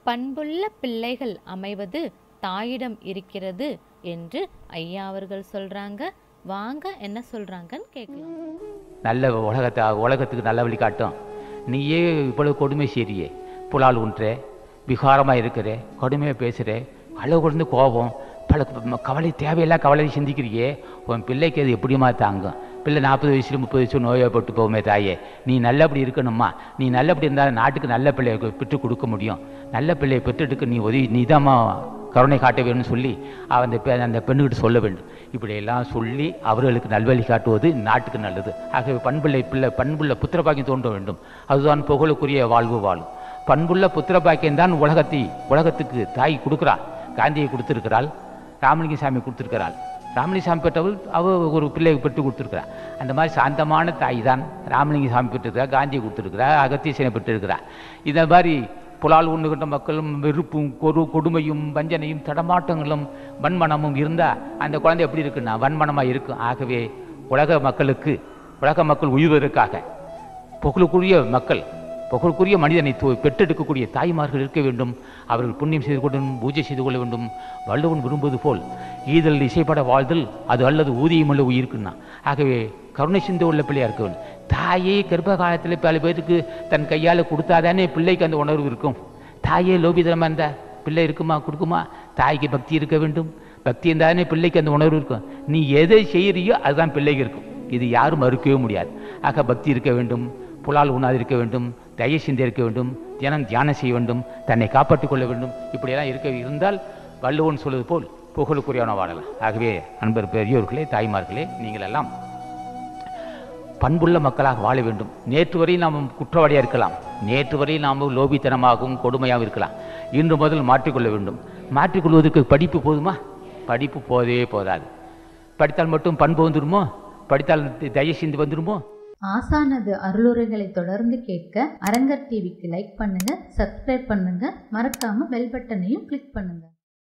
பண்புள்ள பிள்ளைகள் அமைவது தாயிடம் இருக்கிறது என்று ஐயா அவர்கள் சொல்றாங்க வாங்க என்ன சொல்றாங்கன்னு கேட்கலாம் நல்ல உலகத்தை உலகத்துக்கு நல்ல வழி காட்டும் நீயே இவ்வளவு கொடுமை செய்றியே புலால் உண்ற விகாரமாக இருக்கிற கொடுமையாக பேசுகிற அளவு கொடுந்து கோபம் பல க- கவலை தேவையில்லா கவலை சிந்திக்கிறியே உன் பிள்ளைக்கு அது எப்படிமா தாங்கும் பிள்ளை நாற்பது வயசுல முப்பது வயசு நோயப்பட்டு போகுமே தாயே நீ நல்லபடி இருக்கணும்மா நீ நல்லபடி இருந்தால் நாட்டுக்கு நல்ல பிள்ளையை பெற்று கொடுக்க முடியும் நல்ல பிள்ளையை பெற்றெடுக்க நீ உதவி நீதாம்மா கருணை காட்ட வேணும்னு சொல்லி அவ அந்த பெ அந்த பெண்ணுக்கிட்ட சொல்ல வேண்டும் இப்படியெல்லாம் சொல்லி அவர்களுக்கு நல்வழி காட்டுவது நாட்டுக்கு நல்லது ஆகவே பண்புள்ள பிள்ளை பண்புள்ள புத்திர பாக்கியம் தோன்ற வேண்டும் அதுதான் புகழுக்குரிய வாழ்வு வாழும் பண்புள்ள புத்திர பாக்கியம் தான் உலகத்தை உலகத்துக்கு தாய் கொடுக்குறாள் காந்தியை கொடுத்திருக்கிறாள் ராமலிங்க சாமி கொடுத்திருக்கிறாள் ராமலிங்க சாமி பெற்றவள் அவ ஒரு பிள்ளையை பெற்று கொடுத்துருக்கிறா அந்த மாதிரி சாந்தமான தாய் தான் ராமலிங்க சாமி பெற்றிருக்கிறா காந்தியை கொடுத்துருக்கிறா அகத்தீசனை பெற்றிருக்கிறா இந்த மாதிரி புலால் உண்ணுகின்ற மக்களும் வெறுப்பும் கொரு கொடுமையும் வஞ்சனையும் தடமாட்டங்களும் வன்மனமும் இருந்தால் அந்த குழந்தை எப்படி இருக்குன்னா வன்மனமாக இருக்கும் ஆகவே உலக மக்களுக்கு உலக மக்கள் உய்வதற்காக புகழுக்குரிய மக்கள் புகழுக்குரிய மனிதனை து- பெற்றெடுக்கக்கூடிய தாய்மார்கள் இருக்க வேண்டும் அவர்கள் புண்ணியம் செய்து கொள்ள வேண்டும் பூஜை செய்து கொள்ள வேண்டும் வள்ளுவன் விரும்புவது போல் ஈதல் இசைப்பட வாழ்தல் அது அல்லது ஊதியமுள்ள உயிருக்குன்னா ஆகவே கருணை சிந்து உள்ள பிள்ளையா இருக்க வேண்டும் தாயே கர்ப்ப காலத்தில் பல பேருக்கு தன் கையால் கொடுத்தாதானே பிள்ளைக்கு அந்த உணர்வு இருக்கும் தாயே லோபிதனமாக இருந்தா பிள்ளை இருக்குமா கொடுக்குமா தாய்க்கு பக்தி இருக்க வேண்டும் பக்தி இருந்தாதானே பிள்ளைக்கு அந்த உணர்வு இருக்கும் நீ எதை செய்கிறியோ அதுதான் பிள்ளைக்கு இருக்கும் இது யாரும் மறுக்கவே முடியாது ஆக பக்தி இருக்க வேண்டும் புலால் உண்ணாது இருக்க வேண்டும் தய சிந்தை இருக்க வேண்டும் தினம் தியானம் செய்ய வேண்டும் தன்னை காப்பாற்றிக் கொள்ள வேண்டும் இப்படியெல்லாம் இருக்க இருந்தால் வள்ளுவன் சொல்வது போல் புகழுக்குரியவன வாழலாம் ஆகவே அன்பர் பெரியோர்களே தாய்மார்களே நீங்கள் எல்லாம் பண்புள்ள மக்களாக வாழ வேண்டும் நேற்று வரை நாம் குற்றவாளியாக இருக்கலாம் நேற்று வரை நாம் லோபித்தனமாகவும் கொடுமையாகவும் இருக்கலாம் இன்று முதல் மாற்றிக்கொள்ள வேண்டும் மாற்றிக்கொள்வதற்கு படிப்பு போதுமா படிப்பு போதே போதாது படித்தால் மட்டும் பண்பு வந்துடுமோ படித்தால் தயவு சிந்து வந்துடுமோ ஆசானது அருளுரைகளை தொடர்ந்து கேட்க அரங்கர் டிவிக்கு லைக் பண்ணுங்க சப்ஸ்கிரைப் பண்ணுங்க மறக்காம பெல் பட்டனையும் கிளிக் பண்ணுங்க